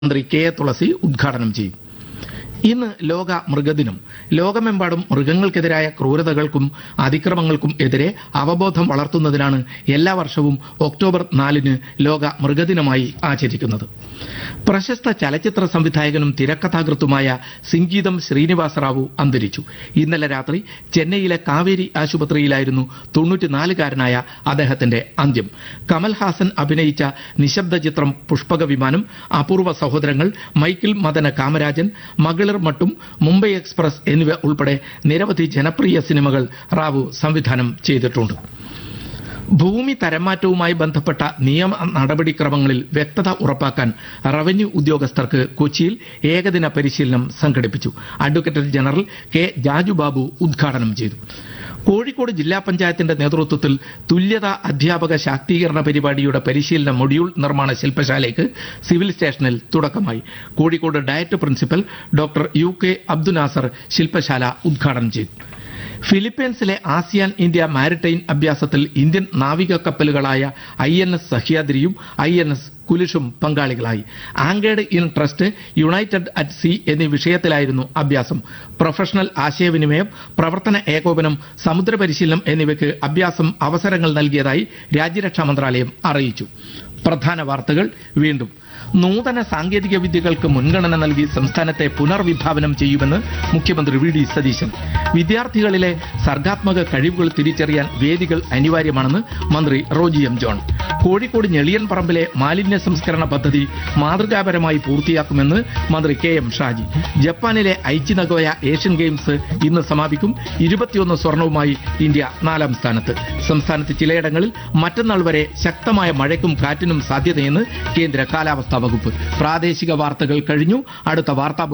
മന്ത്രി K A തുളസി ഉദ്ഘാടനം ചെയ്യും ഇന്ന് ലോക മൃഗദിനം ലോകമെമ്പാടും മൃഗങ്ങൾക്കെതിരായ ക്രൂരതകൾക്കും അതിക്രമങ്ങൾക്കും എതിരെ അവബോധം വളർത്തുന്നതിനാണ് എല്ലാ വർഷവും ഒക്ടോബർ നാലിന് ലോക മൃഗദിനമായി ആചരിക്കുന്നത് പ്രശസ്ത ചലച്ചിത്ര സംവിധായകനും തിരക്കഥാകൃത്തുമായ സിംഗീതം ശ്രീനിവാസ റാവു അന്തരിച്ചു ഇന്നലെ രാത്രി ചെന്നൈയിലെ കാവേരി ആശുപത്രിയിലായിരുന്നു തൊണ്ണൂറ്റിനാലുകാരനായ അദ്ദേഹത്തിന്റെ അന്ത്യം കമൽഹാസൻ അഭിനയിച്ച നിശബ്ദ ചിത്രം പുഷ്പക വിമാനം അപൂർവ സഹോദരങ്ങൾ മൈക്കിൾ മദന കാമരാജൻ മകളിർ മട്ടും മുംബൈ എക്സ്പ്രസ് എന്നിവ ഉൾപ്പെടെ നിരവധി ജനപ്രിയ സിനിമകൾ റാവു സംവിധാനം ചെയ്തിട്ടുണ്ട് ഭൂമി തരംമാറ്റവുമായി ബന്ധപ്പെട്ട നിയമ നടപടിക്രമങ്ങളിൽ വ്യക്തത ഉറപ്പാക്കാൻ റവന്യൂ ഉദ്യോഗസ്ഥർക്ക് കൊച്ചിയിൽ ഏകദിന പരിശീലനം സംഘടിപ്പിച്ചു അഡ്വക്കേറ്റ് ജനറൽ കെ ജാജുബാബു ഉദ്ഘാടനം ചെയ്തു കോഴിക്കോട് ജില്ലാ പഞ്ചായത്തിന്റെ നേതൃത്വത്തിൽ തുല്യത അധ്യാപക ശാക്തീകരണ പരിപാടിയുടെ പരിശീലന മൊഡ്യൂൾ നിർമ്മാണ ശില്പശാലയ്ക്ക് സിവിൽ സ്റ്റേഷനിൽ തുടക്കമായി Kozhikode DIET principal doctor U K Abdunasar ശില്പശാല ഉദ്ഘാടനം ചെയ്തു ഫിലിപ്പീൻസിലെ ആസിയാൻ ഇന്ത്യ മാരിടൈം അഭ്യാസത്തിൽ ഇന്ത്യൻ നാവിക കപ്പലുകളായ ഐ എൻ എസ് സഹ്യാദ്രിയും ഐ എൻ എസ് കുലിഷും പങ്കാളികളായി anchored in trust united at sea എന്നീ വിഷയത്തിലായിരുന്നു അഭ്യാസം പ്രൊഫഷണൽ ആശയവിനിമയം പ്രവർത്തന ഏകോപനം സമുദ്ര പരിശീലനം എന്നിവയ്ക്ക് അഭ്യാസം അവസരങ്ങൾ നൽകിയതായി രാജ്യരക്ഷാ മന്ത്രാലയം അറിയിച്ചു പ്രധാന വാർത്തകൾ വീണ്ടും നൂതന സാങ്കേതിക വിദ്യകൾക്ക് മുൻഗണന നൽകി സംസ്ഥാനത്തെ പുനർവിഭാവനം ചെയ്യുമെന്ന് മുഖ്യമന്ത്രി വി ഡി സതീശൻ വിദ്യാർത്ഥികളിലെ സർഗാത്മക കഴിവുകൾ തിരിച്ചറിയാൻ വേദികൾ അനിവാര്യമാണെന്ന് മന്ത്രി റോജി എം ജോൺ കോഴിക്കോട് ഞെളിയൻ പറമ്പിലെ മാലിന്യ സംസ്കരണ പദ്ധതി മാതൃകാപരമായി പൂർത്തിയാക്കുമെന്ന് മന്ത്രി കെ എം ഷാജി ജപ്പാനിലെ ഐച്ചി നഗോയ ഏഷ്യൻ ഗെയിംസ് ഇന്ന് സമാപിക്കും ഇരുപത്തിയൊന്ന് സ്വർണവുമായി ഇന്ത്യ നാലാം സ്ഥാനത്ത് സംസ്ഥാനത്ത് ചിലയിടങ്ങളിൽ മറ്റന്നാൾ വരെ ശക്തമായ മഴയ്ക്കും കാറ്റിനും സാധ്യതയെന്ന് കേന്ദ്ര കാലാവസ്ഥാ വകുപ്പ് പ്രാദേശിക വാർത്തകൾ കഴിഞ്ഞു അടുത്ത വാർത്താ